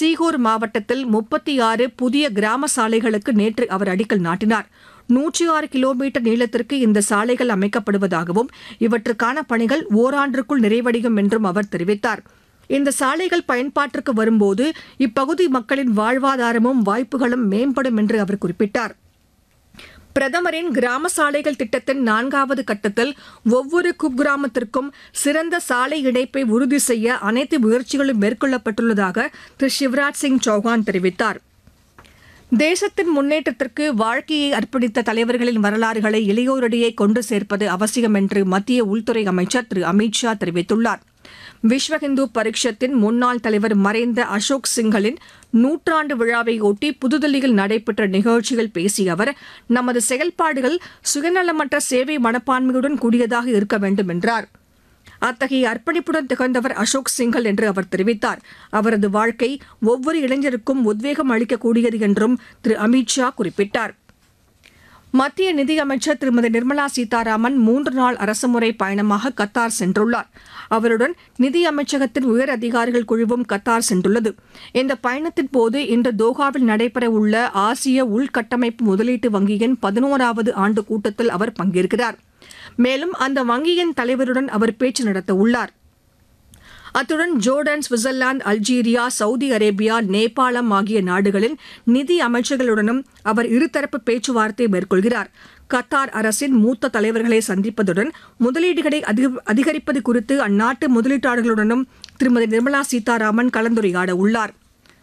சீகூர் மாவட்டத்தில் முப்பத்தி ஆறு புதிய கிராம சாலைகளுக்கு நேற்று அவர் அடிக்கல் நாட்டினார் நூற்றி ஆறு கிலோமீட்டர் நீளத்திற்கு இந்த சாலைகள் அமைக்கப்படுவதாகவும் இவற்றுக்கான பணிகள் ஓராண்டிற்குள் நிறைவடையும் என்றும் அவர் தெரிவித்தார் இந்த சாலைகள் பயன்பாட்டிற்கு வரும்போது இப்பகுதி மக்களின் வாழ்வாதாரமும் வாய்ப்புகளும் மேம்படும் என்று அவர் குறிப்பிட்டார் பிரதமரின் கிராம சாலைகள் திட்டத்தின் நான்காவது கட்டத்தில் ஒவ்வொரு குக்கிராமத்திற்கும் சிறந்த சாலை இணைப்பை உறுதி செய்ய அனைத்து முயற்சிகளும் மேற்கொள்ளப்பட்டுள்ளதாக திரு சிவராஜ் சிங் சௌஹான் தெரிவித்தார் தேசத்தின் முன்னேற்றத்திற்கு வாழ்க்கையை அர்ப்பணித்த தலைவர்களின் வரலாறுகளை இளையோரிடையே கொண்டு சேர்ப்பது அவசியம் என்று மத்திய உள்துறை அமைச்சர் திரு அமித் ஷா தெரிவித்துள்ளார் விஸ்வ இந்து பரிஷத்தின் முன்னாள் தலைவர் மறைந்த அசோக் சிங்கலின் நூற்றாண்டு விழாவையொட்டி புதுதில்லியில் நடைபெற்ற நிகழ்ச்சியில் பேசிய அவர் நமது செயல்பாடுகள் சுயநலமற்ற சேவை மனப்பான்மையுடன் கூடியதாக இருக்க வேண்டும் என்றார் அத்தகைய அர்ப்பணிப்புடன் திகழ்ந்தவர் அசோக் சிங்கல் என்று அவர் தெரிவித்தார் அவரது வாழ்க்கை ஒவ்வொரு இளைஞருக்கும் உத்வேகம் அளிக்கக்கூடியது என்றும் திரு அமித் ஷா குறிப்பிட்டார் மத்திய நிதியமைச்சர் திருமதி நிர்மலா சீதாராமன் மூன்று நாள் அரசுமுறை பயணமாக கத்தார் சென்றுள்ளார் அவருடன் நிதி அமைச்சகத்தின் உயர் அதிகாரிகள் குழுவும் கத்தார் சென்றுள்ளது இந்த பயணத்தின் போது இன்று தோஹாவில் நடைபெறவுள்ள ஆசிய உள்கட்டமைப்பு முதலீட்டு வங்கியின் பதினோராவது ஆண்டு கூட்டத்தில் அவர் பங்கேற்கிறார் மேலும் அந்த வங்கியின் தலைவருடன் அவர் பேச்சு நடத்த உள்ளார் அத்துடன் Jordan Switzerland Algeria Saudi Arabia Nepalam ஆகிய நாடுகளின் நிதி அமைச்சர்களுடனும் அவர் இருதரப்பு பேச்சுவார்த்தை மேற்கொள்கிறார் கத்தார் அரசின் மூத்த தலைவர்களை சந்திப்பதுடன் முதலீடுகளை அதிக- அதிகரிப்பது குறித்து அந்நாட்டு முதலீட்டாளர்களுடனும் திருமதி நிர்மலா சீதாராமன் கலந்துரையாட உள்ளார்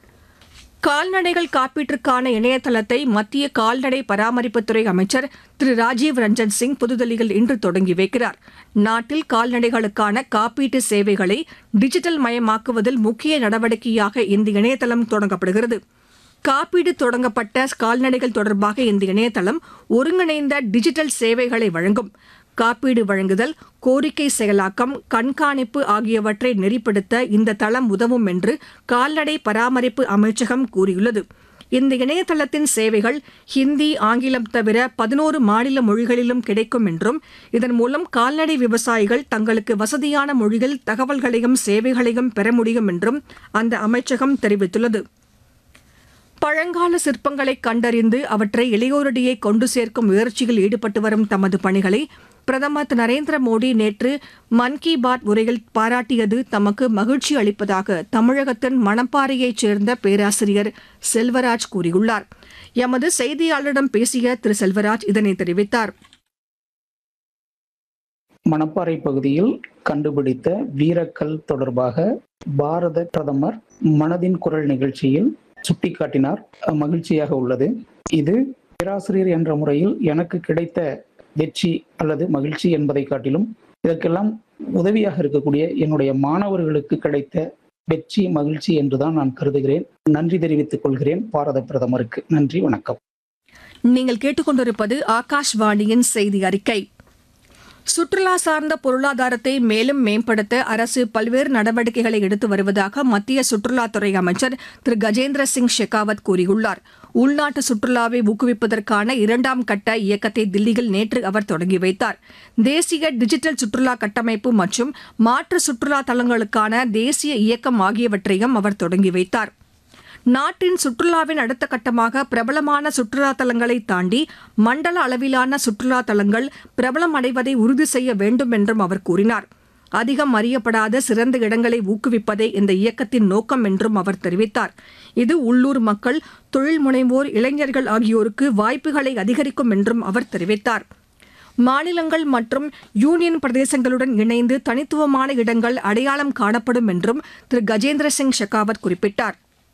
கால்நடைகள் காப்பீட்டிற்கான இணையதளத்தை மத்திய கால்நடை பராமரிப்புத்துறை அமைச்சர் திரு ராஜீவ் ரஞ்சன் சிங் புதுதில்லியில் இன்று தொடங்கி வைக்கிறார் நாட்டில் கால்நடைகளுக்கான காப்பீட்டு சேவைகளை டிஜிட்டல் மயமாக்குவதில் முக்கிய நடவடிக்கையாக இந்த இணையதளம் தொடங்கப்படுகிறது காப்பீடு தொடங்கப்பட்ட கால்நடைகள் தொடர்பாக இந்த இணையதளம் ஒருங்கிணைந்த டிஜிட்டல் சேவைகளை வழங்கும் காப்பீடு வழங்குதல் கோரிக்கை செயலாக்கம் கண்காணிப்பு ஆகியவற்றை நெறிப்படுத்த இந்த தளம் உதவும் என்று கால்நடை பராமரிப்பு அமைச்சகம் கூறியுள்ளது இந்த இணையதளத்தின் சேவைகள் ஹிந்தி ஆங்கிலம் தவிர பதினோரு மாநில மொழிகளிலும் கிடைக்கும் என்றும் இதன் மூலம் கால்நடை விவசாயிகள் தங்களுக்கு வசதியான மொழியில் தகவல்களையும் சேவைகளையும் பெற முடியும் என்றும் அந்த அமைச்சகம் தெரிவித்துள்ளது பழங்கால சிற்பங்களை கண்டறிந்து அவற்றை இளையோரிடையே கொண்டு சேர்க்கும் முயற்சியில் ஈடுபட்டு வரும் தமது பணிகளை பிரதமர் திரு நரேந்திர மோடி நேற்று மன் கி பாத் உரையில் பாராட்டியது தமக்கு மகிழ்ச்சி அளிப்பதாக தமிழகத்தின் மணப்பாறையைச் சேர்ந்த பேராசிரியர் செல்வராஜ் கூறியுள்ளார் எமது செய்தியாளரிடம் பேசிய திரு செல்வராஜ் இதனை தெரிவித்தார் மணப்பாறை பகுதியில் கண்டுபிடித்த வீரக்கல் தொடர்பாக பாரத பிரதமர் மனதின் குரல் நிகழ்ச்சியில் சுட்டிக்காட்டினார் அஹ் மகிழ்ச்சியாக உள்ளது இது பேராசிரியர் என்ற முறையில் எனக்கு கிடைத்த வெற்றி அல்லது மகிழ்ச்சி என்பதை காட்டிலும் இதற்கெல்லாம் உதவியாக இருக்கக்கூடிய என்னுடைய மாணவர்களுக்கு கிடைத்த வெற்றி மகிழ்ச்சி என்றுதான் நான் கருதுகிறேன் நன்றி தெரிவித்துக் கொள்கிறேன் பாரத பிரதமருக்கு நன்றி வணக்கம் நீங்கள் கேட்டுக்கொண்டிருப்பது ஆகாஷ்வாணியின் செய்தி அறிக்கை சுற்றுலா சார்ந்த பொருளாதாரத்தை மேலும் மேம்படுத்த அரசு பல்வேறு நடவடிக்கைகளை எடுத்து வருவதாக மத்திய சுற்றுலாத்துறை அமைச்சர் திரு கஜேந்திர சிங் ஷெகாவத் கூறியுள்ளார் உள்நாட்டு சுற்றுலாவை ஊக்குவிப்பதற்கான இரண்டாம் கட்ட இயக்கத்தை தில்லியில் நேற்று அவர் தொடங்கி வைத்தார் தேசிய டிஜிட்டல் சுற்றுலா கட்டமைப்பு மற்றும் மாற்று சுற்றுலா தலங்களுக்கான தேசிய இயக்கம் ஆகியவற்றையும் அவர் தொடங்கி வைத்தார் நாட்டின் சுற்றுலாவின் அடுத்த கட்டமாக பிரபலமான சுற்றுலா தலங்களை தாண்டி மண்டல அளவிலான சுற்றுலா தலங்கள் பிரபலம் அடைவதை உறுதி செய்ய வேண்டும் என்றும் அவர் கூறினார் அதிகம் அறியப்படாத சிறந்த இடங்களை ஊக்குவிப்பதே இந்த இயக்கத்தின் நோக்கம் என்றும் அவர் தெரிவித்தார் இது உள்ளூர் மக்கள் தொழில் முனைவோர் இளைஞர்கள் ஆகியோருக்கு வாய்ப்புகளை அதிகரிக்கும் என்றும் அவர் தெரிவித்தார் மாநிலங்கள் மற்றும் யூனியன் பிரதேசங்களுடன் இணைந்து தனித்துவமான இடங்கள் அடையாளம் காணப்படும் என்றும் திரு கஜேந்திர சிங் ஷெகாவத் குறிப்பிட்டார்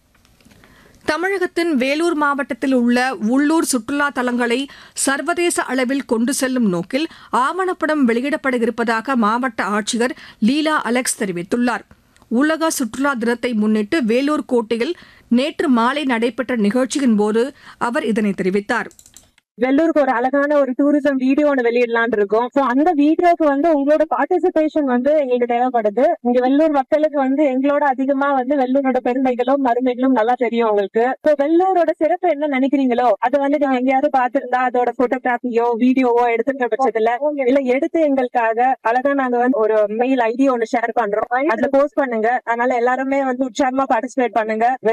தமிழகத்தின் வேலூர் மாவட்டத்தில் உள்ள உள்ளூர் சுற்றுலா தலங்களை சர்வதேச அளவில் கொண்டு செல்லும் நோக்கில் ஆவணப்படம் வெளியிடப்பட இருப்பதாக மாவட்ட ஆட்சியர் லீலா அலெக்ஸ் தெரிவித்துள்ளார் உலக சுற்றுலா தினத்தை முன்னிட்டு வேலூர் கோட்டையில் நேற்று மாலை நடைபெற்ற நிகழ்ச்சியின் போது அவர் இதனை தெரிவித்தார் வெள்ளூருக்கு ஒரு அழகான ஒரு டூரிசம் வீடியோ ஒன்று வெளியிடலாம்னு இருக்கோம் சோ அந்த வீடியோக்கு வந்து உங்களோட பார்ட்டிசிபேஷன் வந்து எங்களுக்கு தேவைப்படுது இங்க வெள்ளூர் மக்களுக்கு வந்து எங்களோட அதிகமா வந்து வெள்ளூரோட பெருமைகளும் மருமைகளும் நல்லா தெரியும் உங்களுக்கு சோ வெள்ளூரோட சிறப்பு என்ன நினைக்கிறீங்களோ அது வந்து நீங்க எங்கேயாவது பார்த்திருந்தா அதோட போட்டோகிராஃபியோ வீடியோவோ எடுத்துக்கிற பட்சத்துல இல்ல எடுத்து எங்களுக்காக அழகா நாங்க வந்து ஒரு மெயில் ஐடி ஒன்னு ஷேர் பண்றோம் அதுல போஸ்ட் பண்ணுங்க அதனால எல்லாருமே வந்து உற்சாகமா பார்ட்டிசிபேட் பண்ணுங்க